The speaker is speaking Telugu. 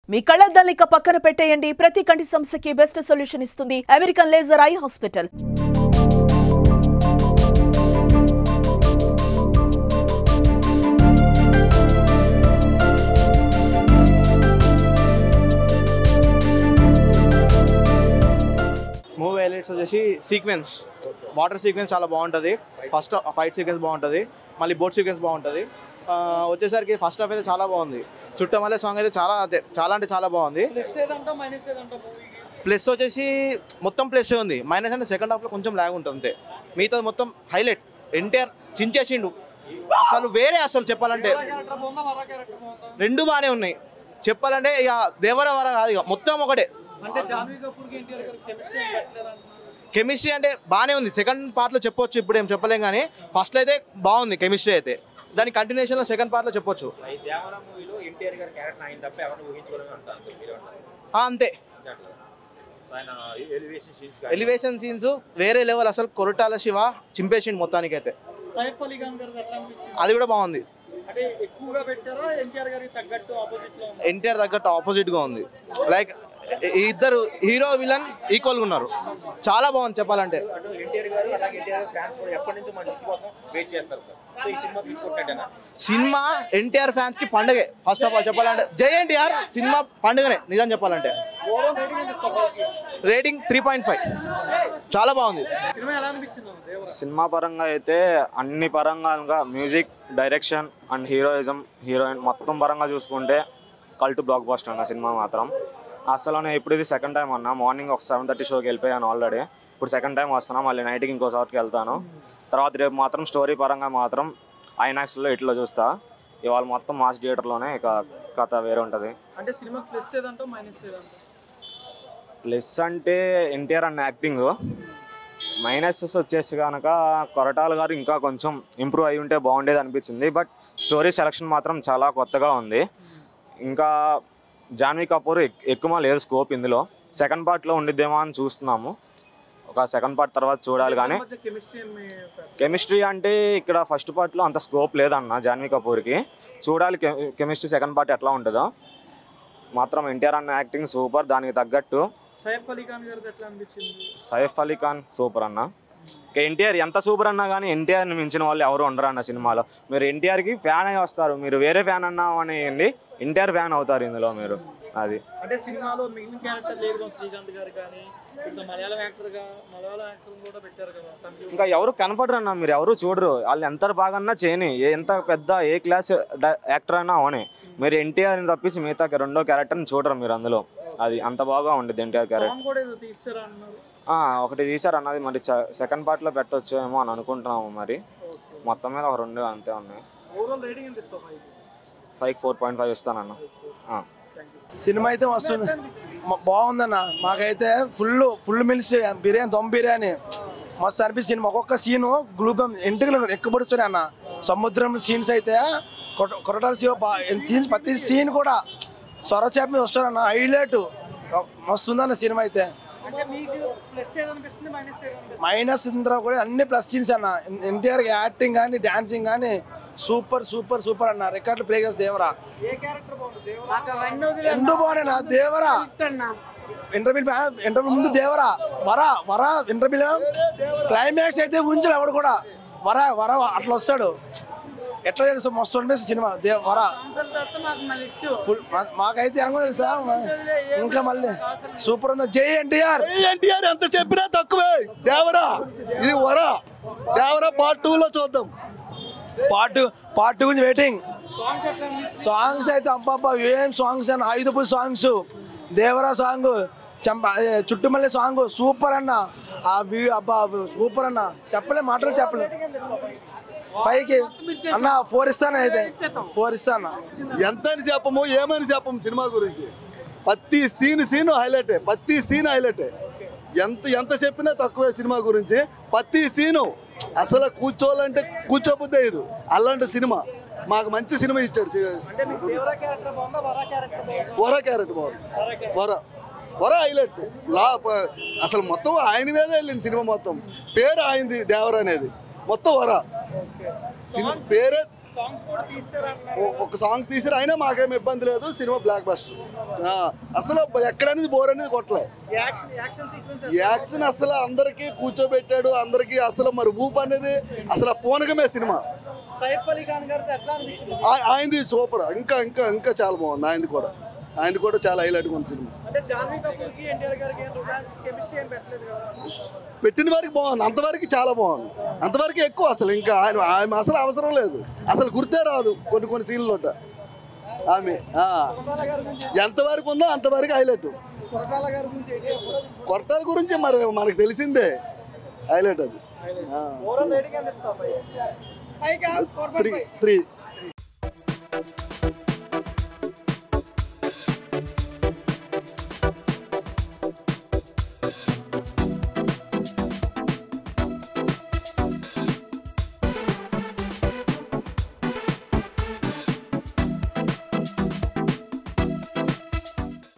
మీ కళ్ళద్దాల్ని ఇక పక్కన పెట్టేయండి ప్రతి కంటి సమస్యకి బెస్ట్ సొల్యూషన్ ఇస్తుంది American laser eye hospital movie highlights వచ్చేసి సీక్వెన్స్ వాటర్ సీక్వెన్స్ చాలా బాగుంటుంది ఫస్ట్ ఫైట్ సీక్వెన్స్ బాగుంటుంది మళ్ళీ బోట్ సీక్వెన్స్ బాగుంటుంది ఆ, వచ్చేసరికి ఫస్ట్ హాఫ్ అయితే చాలా బాగుంది చుట్టమల్లే సాంగ్ అయితే చాలా అంటే చాలా అంటే చాలా బాగుంది ప్లస్ ఏదంటా మైనస్ ఏదంటా మూవీకి ప్లస్ వచ్చేసి మొత్తం ప్లస్ ఉంది మైనస్ అంటే సెకండ్ హాఫ్లో కొంచెం లాగ్ ఉంటుంది అంతే మిగతా మొత్తం హైలైట్ ఎన్టీఆర్ చించేసిండు అసలు వేరే అసలు చెప్పాలంటే క్యారెక్టర్ బాగుందా వరా క్యారెక్టర్ బాగుందా రెండు బాగానే ఉన్నాయి చెప్పాలంటే ఇక దేవర వర కాదు ఇక మొత్తం ఒకటే అంటే జాన్వీ కపూర్ కి ఎన్టీఆర్ గారికి కెమిస్ట్రీ ఏం పెట్టలేదు అంటున్నారు కెమిస్ట్రీ అంటే బాగానే ఉంది సెకండ్ పార్ట్లో చెప్పొచ్చు ఇప్పుడు ఏం చెప్పలేం కానీ ఫస్ట్లో అయితే బాగుంది కెమిస్ట్రీ అయితే దాని కంటిన్యూషన్లో సెకండ్ పార్ట్లో చెప్పొచ్చు ఈ దేవర మూవీలో ఎన్టీఆర్ గారి క్యారెక్టర్ ఆయన తప్ప ఎవరిని ఊహించుకోలేమే అంటారు మీరు ఏమంటారు? ఆ, అంతే అంతే అంటారా? ఆయన ఎలివేషన్ సీన్స్ ఎలివేషన్ సీన్స్ వేరే లెవెల్ అసలు కొరటాల శివ చింపేసిండు మొత్తానికైతే సైఫ్ అలీ ఖాన్ గారు ఎట్లా అనిపించింది అది కూడా బాగుంది అంటే ఎక్కువగా పెట్టారా ఎన్టీఆర్ గారికి తగ్గట్టు ఆపోజిట్ లో ఉందా? ఎన్టీఆర్ తగ్గట్టు ఆపోజిట్గా ఉంది లైక్ ఈ ఇద్దరు హీరో విలన్ ఈక్వల్గా ఉన్నారు చాలా బాగుంది చెప్పాలంటే అటు ఎన్టీఆర్ గారు అలాగే ఎన్టీఆర్ గారు ఫ్యాన్స్ కూడా ఎప్పటి నుంచో మన ఇంటి కోసం వెయిట్ చేస్తారు సార్ సో ఈ సినిమా తీసుకుంటాడేనా సినిమా ఎన్టీఆర్ ఫ్యాన్స్కి పండుగే ఫస్ట్ ఆఫ్ ఆల్ చెప్పాలంటే జై ఎన్టీఆర్ సినిమా పండుగనే నిజం చెప్పాలంటే ఓవరాల్ రేటింగ్ ఎంత ఇస్తావు మూవీకి? రేటింగ్ త్రీ పాయింట్ ఫైవ్ చాలా బాగుంది సినిమా ఎలా అనిపించింది దేవరా సినిమా పరంగా అయితే అన్ని పరంగా music direction and heroism heroine మొత్తం పరంగా చూసుకుంటే కల్ట్ బ్లాక్ బస్టర్ అన్న సినిమా మాత్రం అసలు నేను ఇప్పుడు ఇది సెకండ్ టైం అన్న మార్నింగ్ ఒక సెవెన్ థర్టీ షోకి వెళ్ళిపోయాను ఆల్రెడీ ఇప్పుడు సెకండ్ టైం వస్తున్నా మళ్ళీ నైట్కి ఇంకో చోటుకి వెళ్తాను తర్వాత రేపు మాత్రం స్టోరీ పరంగా మాత్రం ఐనాక్స్లో ఇట్లా చూస్తా ఇవాళ మొత్తం మాస్ థియేటర్లోనే ఇక కథ వేరే ఉంటుంది అంటే సినిమా ప్లస్ ఏదంటా మైనస్ ఏదంటా ప్లస్ అంటే ఎన్టీఆర్ అన్న యాక్టింగ్ మైనసెస్ వచ్చేసి కనుక కొరటాల గారు ఇంకా కొంచెం ఇంప్రూవ్ అయి ఉంటే బాగుండేది అనిపించింది బట్ స్టోరీ సెలక్షన్ మాత్రం చాలా కొత్తగా ఉంది ఇంకా జాన్వీ కపూర్ ఎక్- ఎక్కువ లేదు స్కోప్ ఇందులో సెకండ్ పార్ట్లో ఉండిద్దేమో అని చూస్తున్నాము ఒక సెకండ్ పార్ట్ తర్వాత చూడాలి కానీ మధ్య కెమిస్ట్రీ ఏమి కెమిస్ట్రీ అంటే ఇక్కడ ఫస్ట్ పార్ట్లో అంత స్కోప్ లేదన్న జాన్వీ కపూర్కి చూడాలి కెమిస్ట్రీ సెకండ్ పార్ట్ ఎట్లా ఉంటుందో మాత్రం ఎన్టీఆర్ అన్న యాక్టింగ్ సూపర్ దానికి తగ్గట్టు సైఫ్ అలీ ఖాన్ గారిది ఎట్లా అనిపించింది సైఫ్ అలీ ఖాన్ సూపర్ అన్న ఎన్టీఆర్ ఎంత సూపర్ అన్నా కానీ ఎన్టీఆర్ని మించిన వాళ్ళు ఎవరు ఉండరు అన్న సినిమాలో మీరు ఎన్టీఆర్కి ఫ్యాన్ అయి వస్తారు మీరు వేరే ఫ్యాన్ అన్నా అనేయండి ఎన్టీఆర్ ఫ్యాన్ అవుతారు ఇందులో మీరు అది అంటే సినిమాలో మిగిలిన క్యారెక్టర్ లేదు కదా శ్రీకాంత్ గారు కానీ ఇంకా మలయాళం యాక్టర్ గా మలయాళం యాక్టర్ కూడా పెట్టారు కదా తనకి ఇంకా ఎవరు కనపడరు అన్న మీరు ఎవరు చూడరు వాళ్ళు ఎంత బాగన్నా చేయని ఏ- ఎంత పెద్ద ఏ క్లాస్ యాక్టర్ అయినా అవనే మీరు ఎన్టీఆర్ని తప్పించి మిగతా రెండో క్యారెక్టర్ని చూడరు మీరు అందులో అది అంత బాగా ఉండేది ఎన్టీఆర్ క్యారెక్టర్ సాంగ్ కూడా ఏదో తీస్తారా అన్నారు ఆ, ఒకటి తీసారు అన్నది మరి సెకండ్ పార్ట్లో పెట్టొచ్చు ఏమో అని అనుకుంటున్నాము మరి మొత్తం మీద ఒక రెండు అంతే ఉన్నాయి ఓవరాల్ రేటింగ్ ఎంత ఇస్తావు five five four point five ఇస్తానన్న ఆ. సినిమా అయితే వస్తుంది మ- బాగుందన్న మాకైతే full full meals biryani dum biryani మస్తు అనిపిస్తుంది సినిమా ఒక్కొక్క సీను గ్లూబం ఎంటుకలు ఎక్కుపడుతున్నాయి అన్న సముద్రం సీన్స్ అయితే కొట- కొరటాల శివ సీన్స్ ప్రతి సీన్ కూడా సొరచేప మీద వస్తారన్న హైలైట్ మస్తు ఉందన్న సినిమా అయితే అంటే మీకు ప్లస్ ఏదనిపిస్తుంది మైనస్ ఏదనిపిస్తుంది మైనస్ ఇంద్ర కూడా అన్ని ప్లస్ సీన్స్ అన్న ఎన్టీఆర్ యాక్టింగ్ కానీ డాన్సింగ్ కానీ సూపర్ సూపర్ సూపర్ అన్న రికార్డు ప్లే చేసి దేవరా ఏ క్యారెక్టర్ బాగుంది దేవరా రెండు బాగున్నాయి నా దేవరా ఇంటర్వ్యూ ఇంటర్వ్యూ ముందు దేవరా వరా వరా ఇంటర్వ్యూలో క్లైమాక్స్ అయితే ఉంచలే ఎవడు కూడా వరా వరా అట్లా వస్తాడు ఎట్లా తెలుసు మస్తు అనిపిస్తుంది సినిమా దే వరా ఫుల్ మా- మాకైతే ఎనగో తెలుసా ఇంకా మళ్ళీ సూపర్ ఉంది జై ఎన్టీఆర్ ఎన్టీఆర్ ఎంత చెప్పినా తక్కువే దేవరా ఇది వర దేవరా పార్ట్ టూ లో చూద్దాం పార్ట్ పార్ట్ గురించి వెయిటింగ్ సాంగ్స్ ఎట్లా అనిపించింది? సాంగ్స్ అయితే అబ్బాబ్బా ఏం సాంగ్స్ అన్న ఐదుపు సాంగ్స్ దేవరా సాంగ్ చంప అదే చుట్టుమల్లి సాంగ్ సూపర్ అన్న ఆ వీ అబ్బా సూపర్ అన్న చెప్పలే మాటలు చెప్పలే ఫైవ్ కి అన్న ఫోర్ ఇస్తాను అయితే ఫోర్ ఇస్తాను ఎంత అని చెప్పము ఏమని చెప్పము సినిమా గురించి ప్రతి సీన్ సీన్ హైలైటే ప్రతి సీన్ హైలైటే ఎంత ఎంత చెప్పినా తక్కువే సినిమా గురించి ప్రతి సీను అసలు కూర్చోవాలంటే కూర్చోబుద్దే ఇది అలాంటి సినిమా మాకు మంచి సినిమా ఇచ్చాడు సి- అంటే మీకు దేవరా క్యారెక్టర్ బాగుందా వరా క్యారెక్టర్ బాగుందా వర క్యారెట్ బాగుంది వర వర హైలైట్ లా ప- అసలు మొత్తం ఆయన మీదే వెళ్ళింది సినిమా మొత్తం పేరు ఆయనది దేవర అనేది మొత్తం వర సినిమా పేరే సాంగ్స్ కూడా తీస్తారంటున్నారు ఓ- ఒక సాంగ్ తీసిరు అయినా మాకేం ఇబ్బంది లేదు సినిమా బ్లాక్ బస్టర్ అసలు ఎక్కడనేది బోర్ అనేది కొట్టలే యాక్షన్ యాక్షన్ సీక్వెన్స్ యాక్షన్ అసలు అందరికీ కూర్చోబెట్టాడు అందరికీ అసలు మరి ఊపు అనేది అసలు పూనకమే సినిమా సైఫ్ అలీ ఖాన్ గారితో ఎట్లా అనిపించింది ఆ- ఆయనది సూపర్ ఇంకా ఇంకా ఇంకా చాలా బాగుంది ఆయనది కూడా ఆయనది కూడా చాలా హైలైట్గా ఉంది సినిమా అంటే జాన్వీ కపూర్ కి ఎన్టీఆర్ గారికి ఏం రొమాన్స్ కెమిస్ట్రీ ఏం పెట్టలేదు కదా పెట్టిన వారికి బాగుంది అంతవరకు చాలా బాగుంది అంతవరకు ఎక్కువ అసలు ఇంకా ఆయన ఆయన అసలు అవసరం లేదు అసలు గుర్తే రాదు కొన్ని కొన్ని సీన్లు ఆమె ఆ. కొరటాల గారి గురించి ఎంతవరకు ఉందో అంతవరకు హైలైట్ కొరటాల గారి గురించి ఏంటి చెప్పాలి? కొరటాల గురించి మరి మనకు తెలిసిందే హైలైట్ అది ఓవరాల్ రేటింగ్ ఎంత ఇస్తావు పై? పై కాదు, four point three five. Three